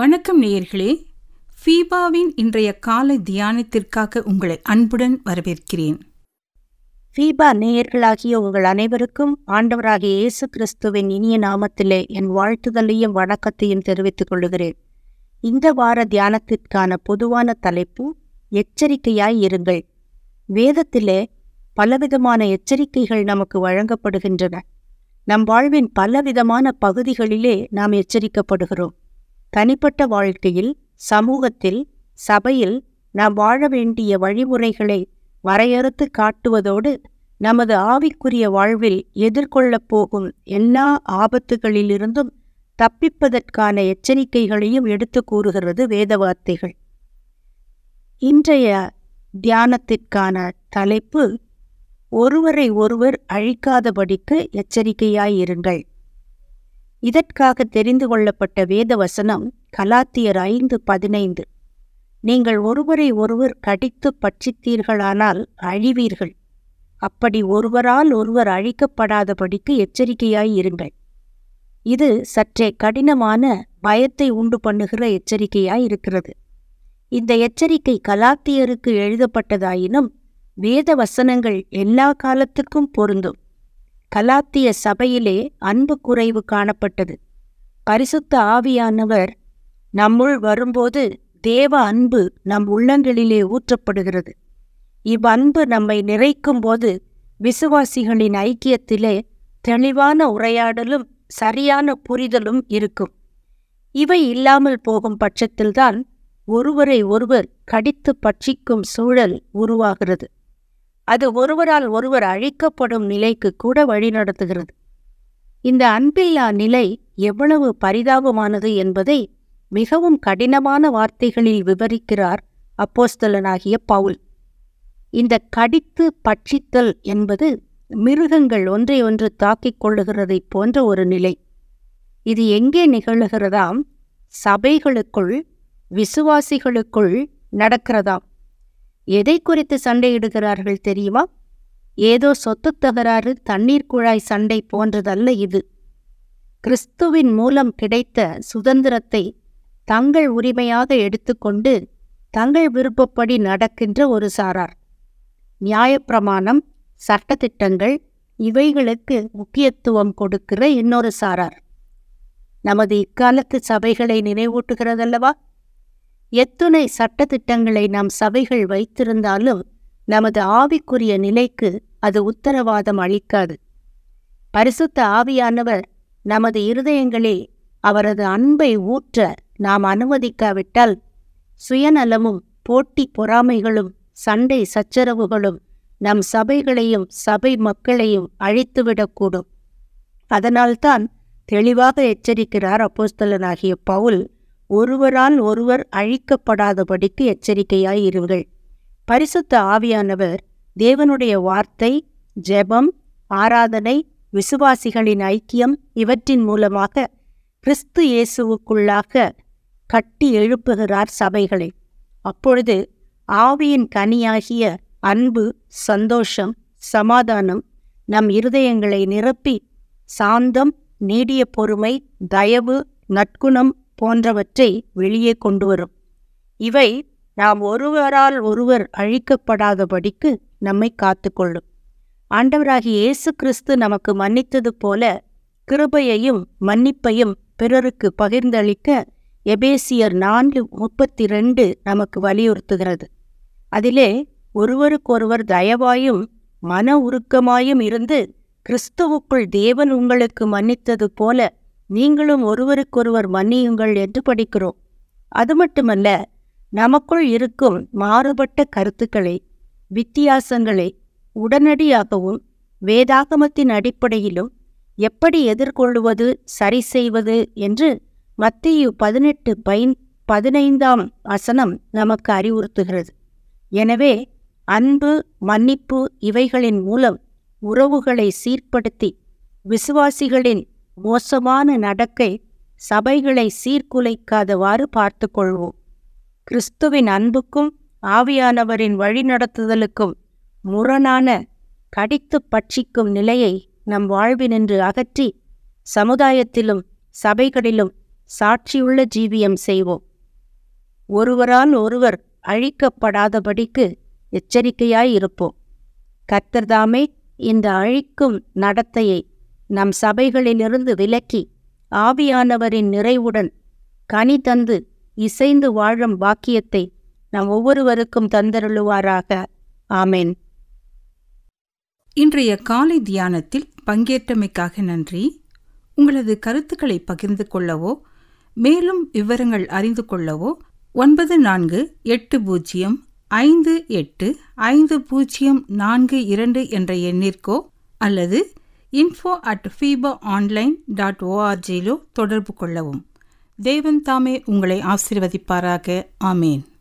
வணக்கம் நேயர்களே ஃபீபாவின் இன்றைய காலை தியானத்திற்காக உங்களை அன்புடன் வரவேற்கிறேன் ஃபீபா நேயர்களாகிய உங்கள் அனைவருக்கும் ஆண்டவராகிய இயேசு கிறிஸ்துவின் இனிய நாமத்திலே என் வாழ்த்துதலையும் வணக்கத்தையும் தெரிவித்துக் கொள்கிறேன் இந்த வார தியானத்திற்கான பொதுவான தலைப்பு எச்சரிக்கையாய் இருங்கள் வேதத்திலே பலவிதமான எச்சரிக்கைகள் நமக்கு வழங்கப்படுகின்றன நம் வாழ்வின் பலவிதமான பகுதிகளிலே நாம் எச்சரிக்கப்படுகிறோம் தனிப்பட்ட வாழ்க்கையில் சமூகத்தில் சபையில் நாம் வாழ வேண்டிய வழிமுறைகளை வரையறுத்து காட்டுவதோடு நமது ஆவிக்குரிய வாழ்வில் எதிர்கொள்ளப் போகும் எல்லா ஆபத்துகளிலிருந்தும் தப்பிப்பதற்கான எச்சரிக்கைகளையும் எடுத்து கூறுகிறது வேத வார்த்தைகள் இன்றைய தியானத்திற்கான தலைப்பு ஒருவரை ஒருவர் அழிக்காதபடிக்கு எச்சரிக்கையாயிருங்கள் இதற்காக தெரிந்து கொள்ளப்பட்ட வேத வசனம் கலாத்தியர் ஐந்து பதினைந்து நீங்கள் ஒருவரை ஒருவர் கடித்து பட்சித்தீர்களானால் அழிவீர்கள் அப்படி ஒருவரால் ஒருவர் அழிக்கப்படாதபடிக்கு எச்சரிக்கையாய் இருங்கள் இது சற்றே கடினமான பயத்தை உண்டு பண்ணுகிற எச்சரிக்கையாய் இருக்கிறது இந்த எச்சரிக்கை கலாத்தியருக்கு எழுதப்பட்டதாயினும் வேத வசனங்கள் எல்லா காலத்துக்கும் பொருந்தும் கலாத்திய சபையிலே அன்பு குறைவு காணப்பட்டது பரிசுத்த ஆவியானவர் நம்முள் வரும்போது தேவ அன்பு நம் உள்ளங்களிலே ஊற்றப்படுகிறது இவ்வன்பு நம்மை நிறைக்கும் போது விசுவாசிகளின் ஐக்கியத்திலே தெளிவான உரையாடலும் சரியான புரிதலும் இருக்கும் இவை இல்லாமல் போகும் பட்சத்தில்தான் ஒருவரை ஒருவர் கடித்து பட்சிக்கும் சூழல் உருவாகிறது அது ஒருவரால் ஒருவர் அழிக்கப்படும் நிலைக்கு கூட வழிநடத்துகிறது இந்த அன்பில்லா நிலை எவ்வளவு பரிதாபமானது என்பதை மிகவும் கடினமான வார்த்தைகளில் விவரிக்கிறார் அப்போஸ்தலனாகிய பவுல் இந்த கடித்து பட்சித்தல் என்பது மிருகங்கள் ஒன்றை ஒன்று தாக்கிக் கொள்ளுகிறதைப் போன்ற ஒரு நிலை இது எங்கே நிகழுகிறதாம் சபைகளுக்குள் விசுவாசிகளுக்குள் நடக்கிறதாம் எதை குறித்து சண்டையிடுகிறார்கள் தெரியுமா ஏதோ சொத்து தகராறு தண்ணீர் குழாய் சண்டை போன்றதல்ல இது கிறிஸ்துவின் மூலம் கிடைத்த சுதந்திரத்தை தங்கள் உரிமையாக எடுத்துக்கொண்டு தங்கள் விருப்பப்படி நடக்கின்ற ஒரு சாரார் நியாயப்பிரமாணம் சட்டத்திட்டங்கள் இவைகளுக்கு முக்கியத்துவம் கொடுக்கிற இன்னொரு சாரார் நமது இக்காலத்து சபைகளை நினைவூட்டுகிறதல்லவா எத்துணை சட்டத்திட்டங்களை நம் சபைகள் வைத்திருந்தாலும் நமது ஆவிக்குரிய நிலைக்கு அது உத்தரவாதம் அளிக்காது பரிசுத்த ஆவியானவர் நமது இருதயங்களில் அவரது அன்பை ஊற்ற நாம் அனுமதிக்காவிட்டால் சுயநலமும் போட்டி பொறாமைகளும் சண்டை சச்சரவுகளும் நம் சபைகளையும் சபை மக்களையும் அழித்துவிடக்கூடும் அதனால்தான் தெளிவாக எச்சரிக்கிறார் அப்போஸ்தலனாகிய பவுல் ஒருவரால் ஒருவர் அழிக்கப்படாதபடிக்கு எச்சரிக்கையாய் இருங்கள் பரிசுத்த ஆவியானவர் தேவனுடைய வார்த்தை ஜெபம் ஆராதனை விசுவாசிகளின் ஐக்கியம் இவற்றின் மூலமாக கிறிஸ்து இயேசுவுக்குள்ளாக கட்டி எழுப்புகிறார் சபைகளை அப்பொழுது ஆவியின் கனியாகிய அன்பு சந்தோஷம் சமாதானம் நம் இருதயங்களை நிரப்பி சாந்தம் நீடிய பொறுமை தயவு நற்குணம் போன்றவற்றை வெளியே கொண்டு வரும் இவை நாம் ஒருவரால் ஒருவர் அழிக்கப்படாதபடிக்கு நம்மை காத்துக்கொள்ளும் ஆண்டவராகிய இயேசு கிறிஸ்து நமக்கு மன்னித்தது போல கிருபையையும் மன்னிப்பையும் பிறருக்கு பகிர்ந்தளிக்க எபேசியர் நான்கு முப்பத்தி ரெண்டு நமக்கு வலியுறுத்துகிறது அதிலே ஒருவருக்கொருவர் தயவாயும் மன உருக்கமாயும் இருந்து கிறிஸ்துவுக்குள் தேவன் உங்களுக்கு மன்னித்தது போல நீங்களும் ஒருவருக்கொருவர் மன்னியுங்கள் என்று படிக்கிறோம் அது மட்டுமல்ல நமக்குள் இருக்கும் மாறுபட்ட கருத்துக்களை வித்தியாசங்களை உடனடியாகவும் வேதாகமத்தின் அடிப்படையிலும் எப்படி எதிர்கொள்வது சரி செய்வது என்று மத்திய பதினெட்டு பைன் பதினைந்தாம் வசனம் நமக்கு அறிவுறுத்துகிறது எனவே அன்பு மன்னிப்பு இவைகளின் மூலம் உறவுகளை சீர்படுத்தி விசுவாசிகளின் மோசமான நடக்கை சபைகளை சீர்குலைக்காதவாறு பார்த்து கொள்வோம் கிறிஸ்துவின் அன்புக்கும் ஆவியானவரின் வழிநடத்துதலுக்கும் முரணான கடித்து பட்சிக்கும் நிலையை நம் வாழ்வினின்று அகற்றி சமுதாயத்திலும் சபைகளிலும் சாட்சியுள்ள ஜீவியம் செய்வோம் ஒருவரால் ஒருவர் அழிக்கப்படாதபடிக்கு எச்சரிக்கையாய் இருப்போம் கர்த்தர்தாமே இந்த அழிக்கும் நடத்தையை நம் சபைகளிலிருந்து விலக்கி ஆவியானவரின் நிறைவுடன் கனி தந்து இசைந்து வாழும் பாக்கியத்தை நம் ஒவ்வொருவருக்கும் தந்தருளுவாராக ஆமேன் இன்றைய காலை தியானத்தில் பங்கேற்றமைக்காக நன்றி உங்களது கருத்துக்களை பகிர்ந்து கொள்ளவோ மேலும் விவரங்கள் அறிந்து கொள்ளவோ ஒன்பது நான்கு எட்டு பூஜ்ஜியம் ஐந்து எட்டு ஐந்து பூஜ்ஜியம் நான்கு இரண்டு என்ற எண்ணிற்கோ அல்லது info at FEBA online dot ஓஆர்ஜியிலோ தொடர்பு கொள்ளவும் தேவன் தாமே உங்களை ஆசீர்வதிப்பாராக ஆமேன்